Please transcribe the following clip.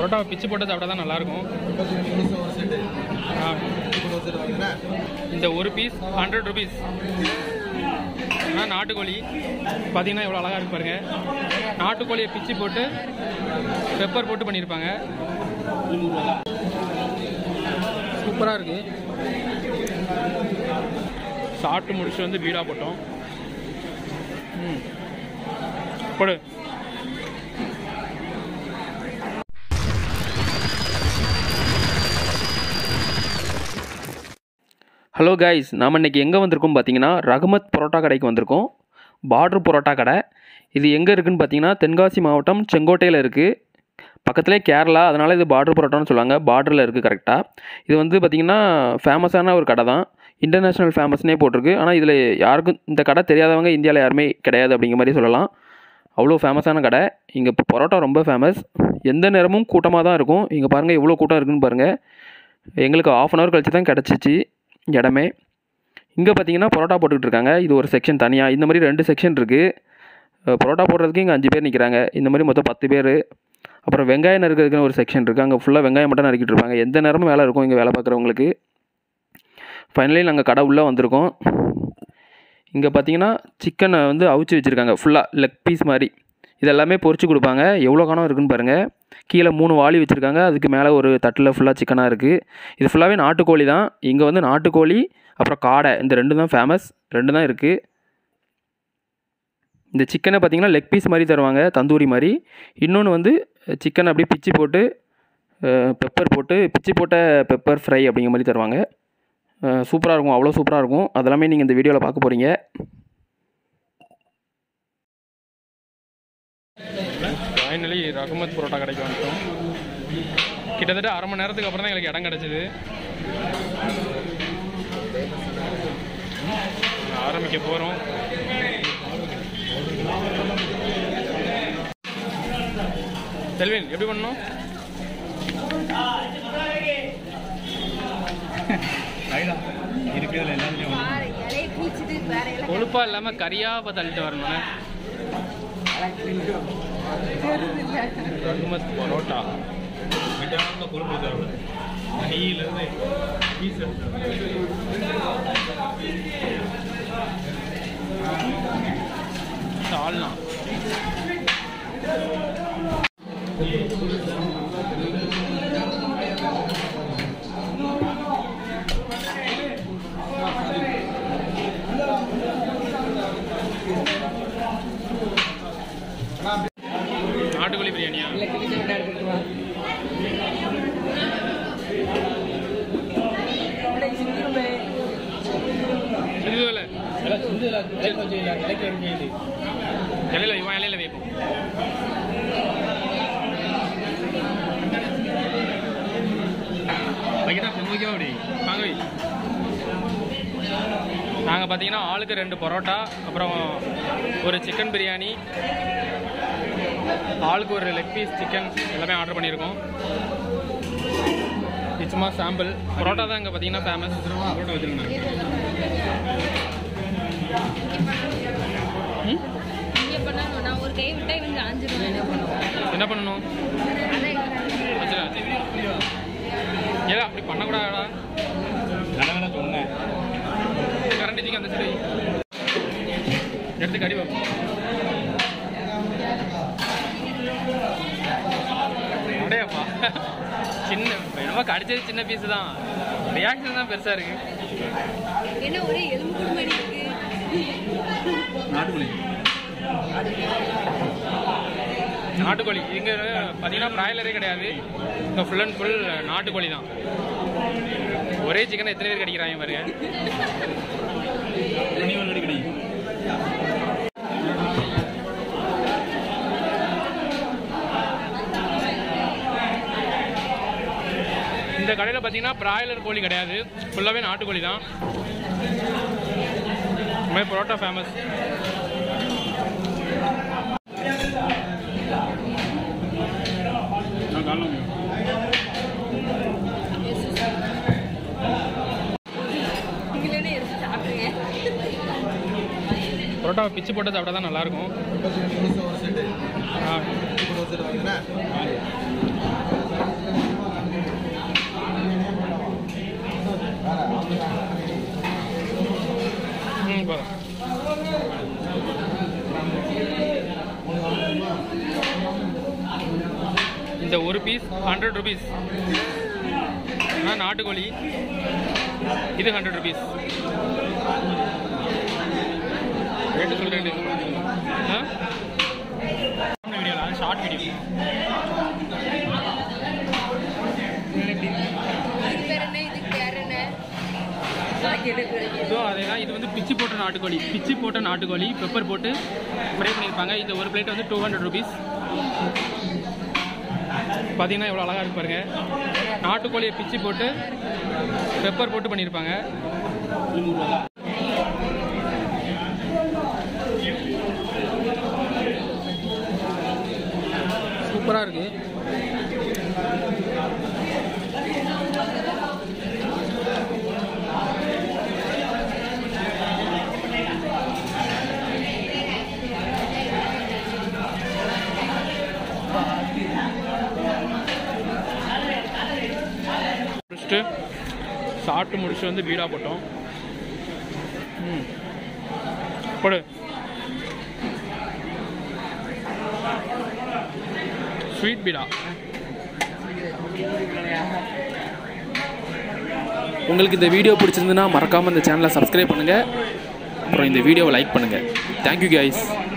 பரோட்டாவை பிச்சு போட்டு சாப்பிட்டா தான் நல்லாயிருக்கும் ஆ இந்த ஒரு பீஸ் ஹண்ட்ரட் ருபீஸ் ஆனால் நாட்டுக்கோழி பார்த்தீங்கன்னா எவ்வளோ அழகாக இருக்கு பாருங்க நாட்டுக்கோழியை பிச்சு போட்டு பெப்பர் போட்டு பண்ணியிருப்பாங்க சூப்பராக இருக்கு சாப்பிட்டு முடிச்சுட்டு வந்து பீடா போட்டோம் ம் போடு ஹலோ கைஸ் நாம் இன்றைக்கி எங்கே வந்திருக்கோம் பார்த்தீங்கன்னா ரகுமத் பரோட்டா கடைக்கு வந்திருக்கோம் பார்டர் பரோட்டா கடை இது எங்கே இருக்குன்னு பார்த்தீங்கன்னா தென்காசி மாவட்டம் செங்கோட்டையில் இருக்குது பக்கத்துலேயே கேரளா அதனால் இது பார்டர் பரோட்டான்னு சொல்லுவாங்க பார்டரில் இருக்குது கரெக்டாக இது வந்து பார்த்திங்கன்னா ஃபேமஸான ஒரு கடை தான் இன்டர்நேஷ்னல் ஃபேமஸ்னே போட்டிருக்கு ஆனால் இதில் யாருக்கும் இந்த கடை தெரியாதவங்க இந்தியாவில் யாருமே கிடையாது அப்படிங்கிற மாதிரி சொல்லலாம் அவ்வளோ ஃபேமஸான கடை இங்கே இப்போ பரோட்டா ரொம்ப ஃபேமஸ் எந்த நேரமும் கூட்டமாக தான் இருக்கும் இங்கே பாருங்கள் எவ்வளோ கூட்டம் இருக்குன்னு பாருங்கள் எங்களுக்கு ஆஃப் அன் ஹவர் கழிச்சு தான் கிடச்சிச்சு இடமே இங்கே பார்த்தீங்கன்னா பரோட்டா போட்டுக்கிட்டு இருக்காங்க இது ஒரு செக்ஷன் தனியாக இந்த மாதிரி ரெண்டு செக்ஷன் இருக்குது பரோட்டா போடுறதுக்கு இங்கே அஞ்சு பேர் நிற்கிறாங்க இந்த மாதிரி மொத்தம் பத்து பேர் அப்புறம் வெங்காயம் நறுக்கிறதுக்குன்னு ஒரு செக்ஷன் இருக்குது அங்கே ஃபுல்லாக வெங்காயம் மட்டும் நறுக்கிட்டு இருப்பாங்க எந்த நேரமும் வேலை இருக்கும் இங்கே வேலை பார்க்குறவங்களுக்கு ஃபைனலி நாங்கள் கடை உள்ளே வந்திருக்கோம் இங்கே பார்த்தீங்கன்னா சிக்கனை வந்து அவிச்சு வச்சுருக்காங்க ஃபுல்லாக லெக் பீஸ் மாதிரி இது எல்லாமே பொரிச்சு கொடுப்பாங்க எவ்வளோ காணம் இருக்குன்னு பாருங்கள் கீழே மூணு வாளி வச்சுருக்காங்க அதுக்கு மேலே ஒரு தட்டில் ஃபுல்லாக சிக்கனாக இருக்குது இது ஃபுல்லாகவே நாட்டுக்கோழி தான் இங்கே வந்து நாட்டுக்கோழி அப்புறம் காடை இந்த ரெண்டு தான் ஃபேமஸ் ரெண்டு தான் இருக்குது இந்த சிக்கனை பார்த்தீங்கன்னா லெக் பீஸ் மாதிரி தருவாங்க தந்தூரி மாதிரி இன்னொன்று வந்து சிக்கன் அப்படியே பிச்சு போட்டு பெப்பர் போட்டு பிச்சு போட்ட பெப்பர் ஃப்ரை அப்படிங்கிற மாதிரி தருவாங்க சூப்பராக இருக்கும் அவ்வளோ சூப்பராக இருக்கும் அதெல்லாமே நீங்கள் இந்த வீடியோவில் பார்க்க போகிறீங்க ஃபைனலி ரகுமத் பரோட்டா கடைக்கு வந்துட்டோம் கிட்டத்தட்ட அரை மணி நேரத்துக்கு அப்புறம் தான் எங்களுக்கு இடம் கிடச்சிது ஆரம்பிக்க போகிறோம் செல்வின் எப்படி பண்ணணும் இருக்கிறதுல எல்லாமே பாரு, இலையை கிழிச்சிட்டு வேற இலை கொழுப்பா இல்லாமல் கறியாக தள்ளிட்டு வரணும் ரகுமத் பரோட்டா விட்டாமல் கொழுப்பு தரணும் நெய்யிலேருந்து பீஸ் சால்னா நாட்டுக்கோழி பிரியாணியா இதுல இலையில இவன் இலையில வைப்போம் வைக்கிட்டா பொங்கலுக்கே அப்படி வாங்க வை. நாங்கள் பார்த்தீங்கன்னா ஆளுக்கு ரெண்டு பரோட்டா அப்புறம் ஒரு சிக்கன் பிரியாணி ஆளுக்கு ஒரு லெக் பீஸ் சிக்கன் எல்லாமே ஆர்டர் பண்ணியிருக்கோம் இது சும்மா சாம்பிள் பரோட்டா தான் இங்கே பார்த்தீங்கன்னா ஃபேமஸ் போட்டு வச்சிருந்தேன் இங்க பண்ணணும் நான் ஒரு கை விட்டா இவங்க அஞ்சிருவேன் என்ன பண்ணுவோம் என்ன பண்ணணும் வச்சுடா ஏதா அப்படி பண்ணக்கூடாதா நல்லா சொன்னேன் கரண்ட் வச்சுக்க அந்த சரி எடுத்து கடி வைப்போம் அடையாப்பா சின்ன என்னமோ கடிச்சது சின்ன பீஸ் தான் ரியாக்ஷன் தான் பெருசா இருக்கு என்ன ஒரே எலும்பு குடும்படி இருக்கு நாட்டுக்கோழி நாட்டுக்கோழி இங்க பார்த்தீங்கன்னா பிராய்லரே கிடையாது இங்கே ஃபுல் அண்ட் ஃபுல் நாட்டுக்கோழி தான் ஒரே சிக்கனை எத்தனை பேர் கடிக்கிறாங்க பாருங்க நீ ஒரு அடிக்கடி இந்த கடையில் பார்த்தீங்கன்னா பிராய்லர் கோழி கிடையாது ஃபுல்லாகவே நாட்டுக்கோழி தான் இந்த மாதிரி பரோட்டா ஃபேமஸ் நான் காலம் நீங்களே எடுத்து சாப்பிடுங்க பரோட்டாவை பிச்சு போட்டு சாப்பிட்டா தான் நல்லாயிருக்கும் ஆ இந்த ஒரு பீஸ் ஹண்ட்ரட் ருபீஸ் நாட்டுக்கோழி இது ஹண்ட்ரட் ருபீஸ் ரேட்டு சொல்கிறேன் ஆ வீடியோ ஷார்ட் வீடியோ இதுக்கு பேர் என்ன இதுக்கு பேர் என்ன இதோ அதே தான் இது வந்து பிச்சு போட்ட நாட்டுக்கோழி பிச்சு போட்ட நாட்டுக்கோழி பெப்பர் போட்டு ஃப்ரை பண்ணியிருப்பாங்க இந்த ஒரு பிளேட் வந்து டூ ஹண்ட்ரட் ருபீஸ் பார்த்தீங்கன்னா எவ்வளோ அழகாக இருக்கு பாருங்க நாட்டுக்கோழியை பிச்சு போட்டு பெப்பர் போட்டு பண்ணியிருப்பாங்க சூப்பராக இருக்குது முடிச்சுட்டு சாப்பிட்டு முடிச்சுட்டு வந்து பீடா போட்டோம் ம் போடு ஸ்வீட் பீடா உங்களுக்கு இந்த வீடியோ பிடிச்சிருந்துன்னா மறக்காமல் இந்த சேனலை சப்ஸ்கிரைப் பண்ணுங்கள் அப்புறம் இந்த வீடியோவை லைக் பண்ணுங்கள் தேங்க்யூ கைஸ்